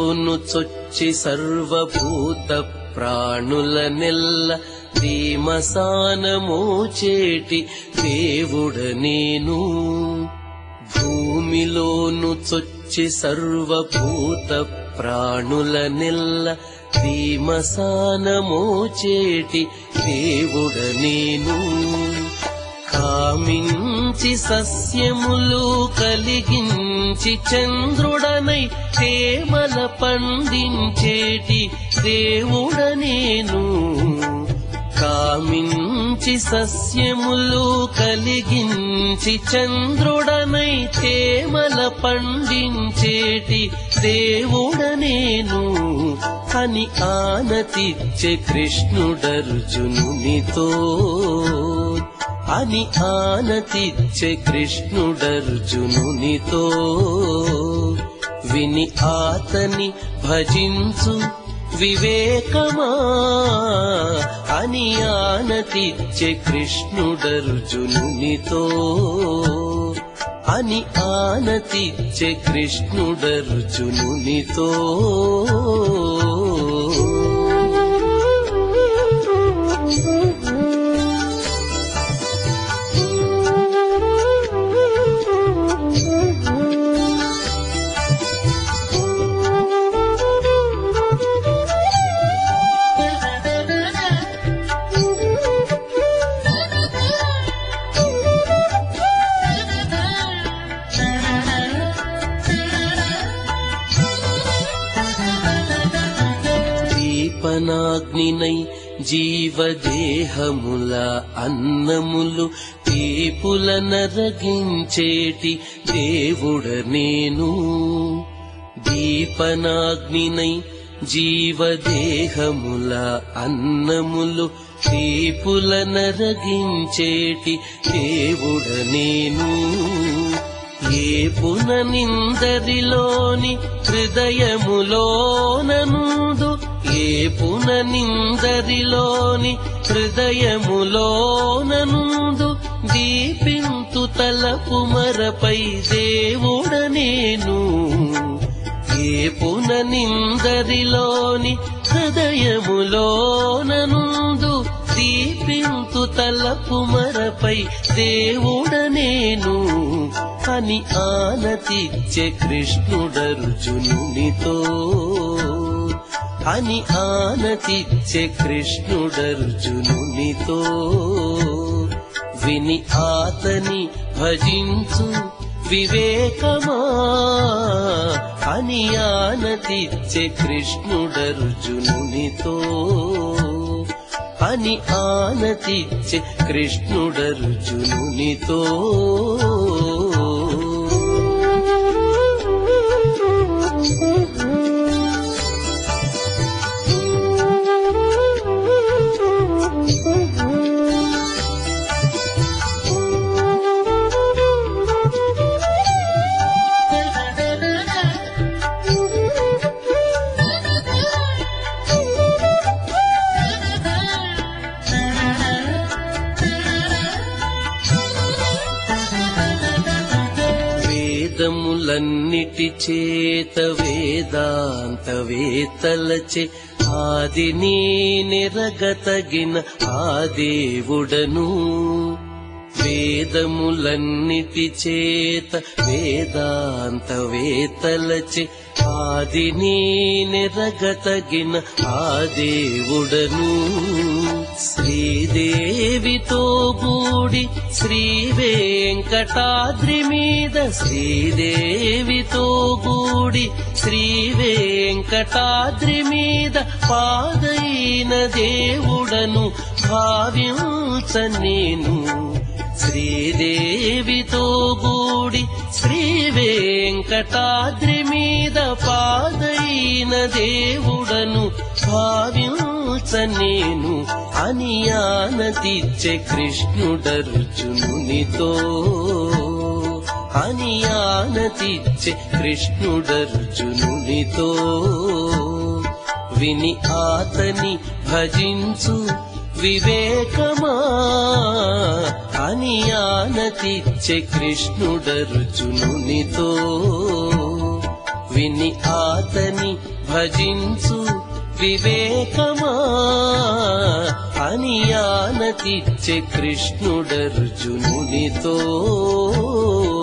భూమిలోను చొచ్చి సర్వభూత ప్రాణుల నెల్ల ధీమసానమోచేటి దేవుడ నేను భూమిలోను చొచ్చి సర్వభూత ప్రాణుల నెల్ల ధీమసానమోచేటి దేవుడ నేను కామించి సస్యములు కలిగించి చంద్రుడనై తేమల పండించేటి దేవుడ నేను కామించి సస్యములు కలిగించి చంద్రుడనై తేమల పండించేటి దేవుడ నేను అని ఆనతిచ్చే కృష్ణుడర్జునునితో అని ఆనతిచ్చే కృష్ణుడర్జునునితో విని ఆతని భజించు వివేకమా అని ఆనతిచ్చే కృష్ణుడర్జునునితో అని ఆనతిచ్చే కృష్ణుడర్జునునితో దీపనాగ్నినై జీవదేహముల అన్నములు తీపుల నరగించేటి దేవుడ నేను దీపనాగ్నినై జీవదేహముల అన్నములు తీపుల నరగించేటి దేవుడ నేను ఏ పుననిందరిలోని హృదయములోననుదు ఏ పుననిందరిలోని హృదయములోననుదు దీపింతు తలపు మరపై దేవుడ నేను ఏ పుననిందరిలోని హృదయములోననుదు దీపింతు తలపు మరపై దేవుడ నేను అని ఆనతిచ్చే కృష్ణుడర్జునునితో అని ఆనతిచ్చే కృష్ణుడర్జునునితో విని ఆతని భజించు వివేకమా అని ఆనతిచ్చే కృష్ణుడర్జునునితో అని ఆనతిచ్చే కృష్ణుడర్జునునితో వేదములన్నిటి చేత వేదాంత వేతలచే ఆదిని నిరగతగిన ఆ దేవుడను వేదములన్నిటి చేత వేదాంత వేతలచే ఆదిని నిరగతగిన ఆ దేవుడను శ్రీదేవితో గూడి శ్రీ వెంకటాద్రి మీద శ్రీదేవితో గూడి శ్రీ వెంకటాద్రి మీద పాదైన దేవుడను భావించ నేను శ్రీదేవితో గూడి శ్రీ వెంకటాద్రి మీద పాదైన దేవుడను భావించ నేను అని ఆనతిచ్చే కృష్ణుడర్జునునితో అని ఆనతిచ్చే కృష్ణుడర్జునునితో విని ఆతని భజించు వివేకమా అని ఆనతిచ్చే కృష్ణుడర్జునునితో విని ఆతని భజించు వివేకమా అని ఆనతిచ్చే కృష్ణుడర్జునునితో